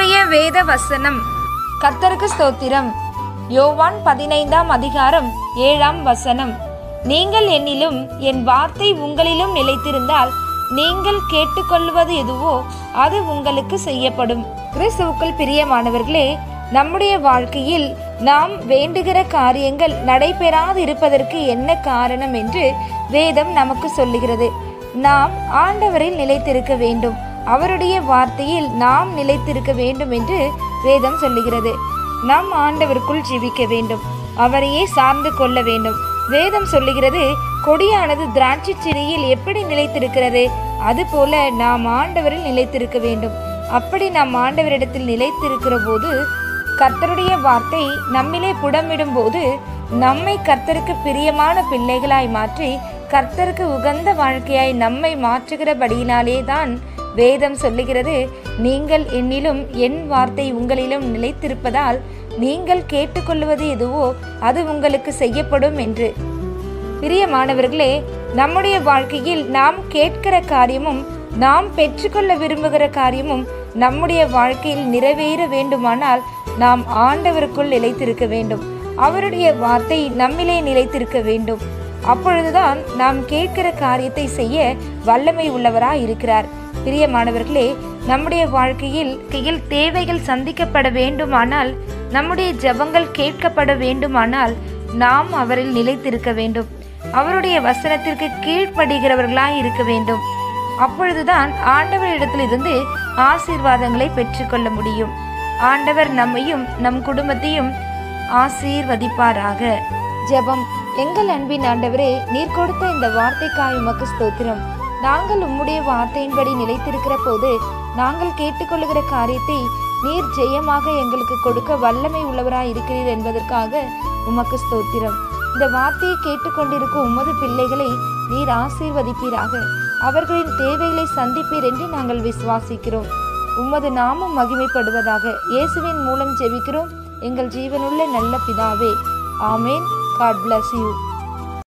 இன்றைய வேத வசனம் கர்த்தருக்கு ஸ்தோத்திரம் யோவான் பதினைந்தாம் அதிகாரம் ஏழாம் வசனம் நீங்கள் என்னிலும் என் வார்த்தை உங்களிலும் நிலைத்திருந்தால் நீங்கள் கேட்டுக்கொள்வது எதுவோ அது உங்களுக்கு செய்யப்படும் கிறிஸ்துவுக்குள் பிரியமானவர்களே நம்முடைய வாழ்க்கையில் நாம் வேண்டுகிற காரியங்கள் நடைபெறாது இருப்பதற்கு என்ன காரணம் என்று வேதம் நமக்கு சொல்லுகிறது நாம் ஆண்டவரில் நிலைத்திருக்க வேண்டும் அவருடைய வார்த்தையில் நாம் நிலைத்திருக்க வேண்டும் என்று வேதம் சொல்லுகிறது நாம் ஆண்டவருக்குள் ஜீவிக்க வேண்டும் அவரையே சார்ந்து கொள்ள வேண்டும் வேதம் சொல்லுகிறது கொடியானது திராட்சை செடியில் எப்படி நிலைத்திருக்கிறது அதுபோல நாம் ஆண்டவரில் நிலைத்திருக்க வேண்டும் அப்படி நாம் ஆண்டவரிடத்தில் நிலைத்திருக்கிற போது கர்த்தருடைய வார்த்தை நம்மிலே புடமிடும் போது நம்மை கர்த்தருக்கு பிரியமான பிள்ளைகளாய் மாற்றி கர்த்தருக்கு உகந்த வாழ்க்கையாய் நம்மை மாற்றுகிறபடியினாலே தான் வேதம் சொல்லுகிறது நீங்கள் என்னிலும் என் வார்த்தை உங்களிலும் நிலைத்திருப்பதால் நீங்கள் கேட்டுக்கொள்வது எதுவோ அது உங்களுக்கு செய்யப்படும் என்று பிரியமானவர்களே நம்முடைய வாழ்க்கையில் நாம் கேட்கிற காரியமும் நாம் பெற்றுக்கொள்ள விரும்புகிற காரியமும் நம்முடைய வாழ்க்கையில் நிறைவேற வேண்டுமானால் நாம் ஆண்டவருக்குள் நிலைத்திருக்க வேண்டும் அவருடைய வார்த்தை நம்மிலே நிலைத்திருக்க வேண்டும் அப்பொழுதுதான் நாம் கேட்கிற காரியத்தை செய்ய வல்லமை உள்ளவராய் இருக்கிறார் பிரியமானவர்களே நம்முடைய வாழ்க்கையில் கையில் தேவைகள் சந்திக்கப்பட வேண்டுமானால் நம்முடைய ஜெபங்கள் கேட்கப்பட வேண்டுமானால் நாம் அவரில் நிலைத்திருக்க வேண்டும் அவருடைய வசனத்திற்கு கீழ்ப்படுகிறவர்களாய் இருக்க வேண்டும் அப்பொழுதுதான் ஆண்டவரிடத்திலிருந்து ஆசீர்வாதங்களை பெற்றுக்கொள்ள முடியும் ஆண்டவர் நம்மையும் நம் குடும்பத்தையும் ஆசீர்வதிப்பாராக ஜெபம் எங்கள் அன்பின் ஆண்டவரே நீர் கொடுத்த இந்த வார்த்தைக்காய் உமக்கு ஸ்தோத்திரம் நாங்கள் உம்முடைய வார்த்தையின்படி நிலைத்திருக்கிற போது நாங்கள் கேட்டுக்கொள்ளுகிற காரியத்தை நீர் ஜெயமாக எங்களுக்கு கொடுக்க வல்லமை உள்ளவராய் இருக்கிறீர் என்பதற்காக உமக்கு ஸ்தோத்திரம் இந்த வார்த்தையை கேட்டுக்கொண்டிருக்கும் உமது பிள்ளைகளை நீர் ஆசீர்வதிப்பீராக அவர்களின் தேவைகளை சந்திப்பீர் என்று நாங்கள் விசுவாசிக்கிறோம் உமது நாமம் மகிமைப்படுவதாக இயேசுவின் மூலம் ஜெபிக்கிறோம் எங்கள் ஜீவனுள்ள நல்ல பிதாவே ஆமேன் காட் bless யூ